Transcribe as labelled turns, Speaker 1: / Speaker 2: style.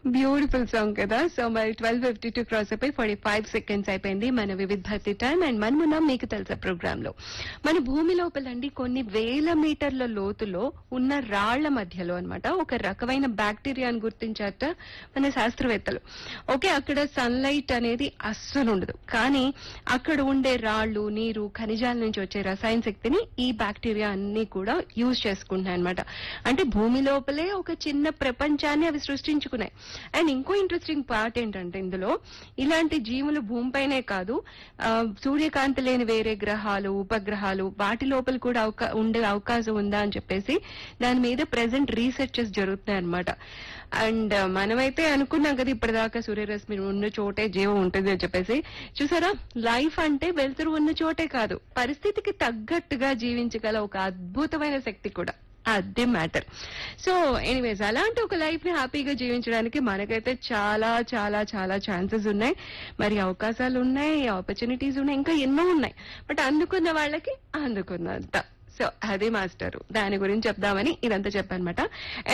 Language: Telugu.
Speaker 1: బ్యూటిఫుల్ సాంగ్ కదా సో మరి ట్వెల్వ్ ఫిఫ్టీ టూ క్రాస్ అయిపోయి ఫార్టీ ఫైవ్ సెకండ్స్ అయిపోయింది మన వివిధ భర్తీ టైం అండ్ మనమున్నాం మీకు తెలుసా ప్రోగ్రామ్ లో మన భూమి లోపలండి కొన్ని వేల మీటర్ల లోతులో ఉన్న రాళ్ల మధ్యలో అన్నమాట ఒక రకమైన బ్యాక్టీరియాను గుర్తించారట మన శాస్త్రవేత్తలు ఓకే అక్కడ సన్లైట్ అనేది అస్సలు ఉండదు కానీ అక్కడ ఉండే రాళ్లు నీరు ఖనిజాల నుంచి వచ్చే రసాయన శక్తిని ఈ బ్యాక్టీరియా అన్ని కూడా యూజ్ చేసుకుంటున్నాయి అనమాట అంటే భూమి లోపలే ఒక చిన్న ప్రపంచాన్ని అవి సృష్టించుకున్నాయి అండ్ ఇంకో ఇంట్రెస్టింగ్ పార్ట్ ఏంటంటే ఇందులో ఇలాంటి జీవులు భూమిపైనే కాదు ఆ, సూర్యకాంతి లేని వేరే గ్రహాలు ఉపగ్రహాలు వాటి లోపల కూడా అవకా- ఉండే అవకాశం ఉందా అని చెప్పేసి దాని మీద ప్రెసెంట్ రీసెర్చెస్ జరుగుతున్నాయి అనమాట అండ్ మనమైతే అనుకున్నాం కదా ఇప్పటిదాకా సూర్యరశ్మి ఉన్న చోటే జీవం ఉంటుంది అని చెప్పేసి చూసారా లైఫ్ అంటే వెలుతురు ఉన్న చోటే కాదు పరిస్థితికి తగ్గట్టుగా జీవించగల ఒక అద్భుతమైన శక్తి కూడా అదే మ్యాటర్ సో ఎనీవేస్ అలాంటి ఒక లైఫ్ ని హ్యాపీగా జీవించడానికి మనకైతే చాలా చాలా చాలా ఛాన్సెస్ ఉన్నాయి మరి అవకాశాలు ఉన్నాయి ఆపర్చునిటీస్ ఉన్నాయి ఇంకా ఎన్నో ఉన్నాయి బట్ అందుకున్న వాళ్ళకి అందుకున్నంత సో అదే మాస్టరు దాని గురించి చెప్దామని ఇదంతా చెప్పానమాట